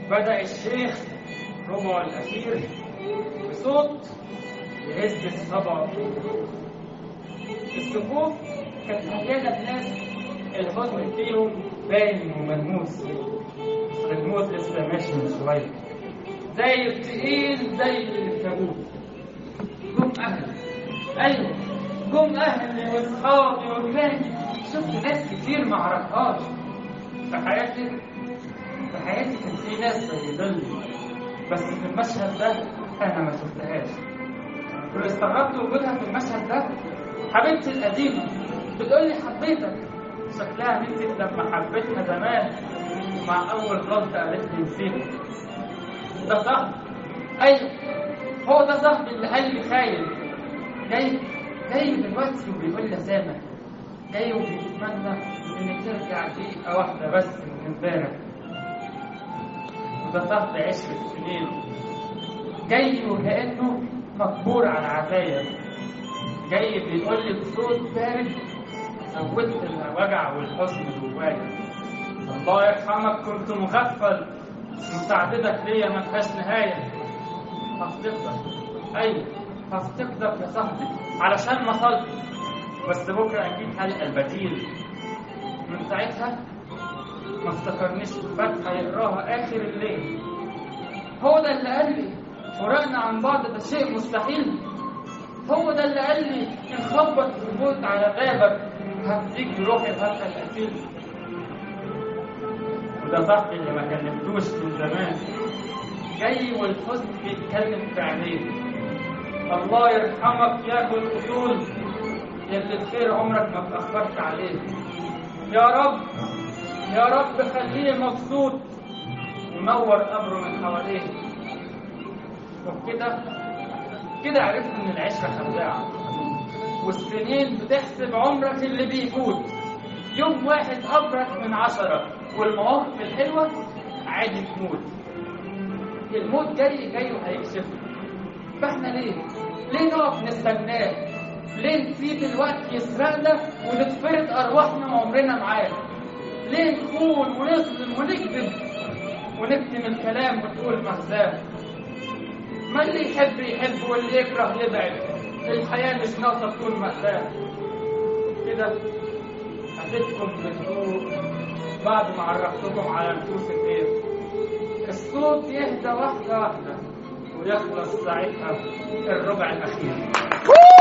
بدأ الشيخ ربع الأخير بصوت يهز الصبا الصفوف كانت مليانة بناس الحزن فيهم باين وملموس الموت لسه ماشي من شوية زي التقيل زي الكابوس جم أهلي أيوه جم أهلي وأصحابي وجيراني شفت ناس كتير ما أعرفهاش في حياتي في حياتي كان في ناس زي ظلي بس في المشهد ده أنا ما شفتهاش واللي استغربت وجودها في المشهد ده حبيبتي القديمة بتقول لي حبيتك شكلها نسيت لما حبيتها زمان مع أول غلطة قالت لي نسيتك ده صاحبي أيوه هو ده صاحبي اللي قال لي خايف جاي جاي دلوقتي وبيقول لي سامح جاي وبيتمنى إن ترجع دقيقة واحدة بس من امبارح وده صاحبي عشرة سنين جاي وكأنه مجبور على العزايا جاي بيقول لي بصوت بارد زودت الوجع والحزن جوايا الله يرحمك كنت مغفل مساعدتك ليا ما فيهاش نهاية هفتقدك أيوة هفتقدك يا صاحبي علشان ما صلت بس بكرة أكيد هلقى البديل من ساعتها ما افتكرنيش فاتحة يقراها آخر الليل هو ده اللي قال لي فراقنا عن بعض ده شيء مستحيل هو ده اللي قال لي إن خبط الموت على بابك هديك روحي هبقى الأكيد وده صاحبي اللي ما كلمتوش من زمان جاي والحزن بيتكلم في عينيه الله يرحمك يا ابو الاصول يلي بخير عمرك ما اتاخرت عليه يا رب يا رب خليه مبسوط ونور قبره من حواليه وبكده كده عرفت ان العشره خداعه والسنين بتحسب عمرك اللي بيفوت يوم واحد أبرك من عشرة والمواقف الحلوة عادي تموت الموت جاي جاي وهيكشفنا فاحنا ليه؟ ليه نقف نستناه؟ ليه نسيب الوقت يسرقنا ونتفرد أرواحنا وعمرنا معاه؟ ليه نخون ونظلم ونكذب ونكتم الكلام ونقول مهزاه؟ ما اللي يحب يحب واللي يكره يبعد الحياة مش ناقصة تكون مأساة كده هتدكم بهدوء بعد ما عرفتكم على نفوس الخير الصوت يهدى واحدة واحدة ويخلص ساعتها الربع الأخير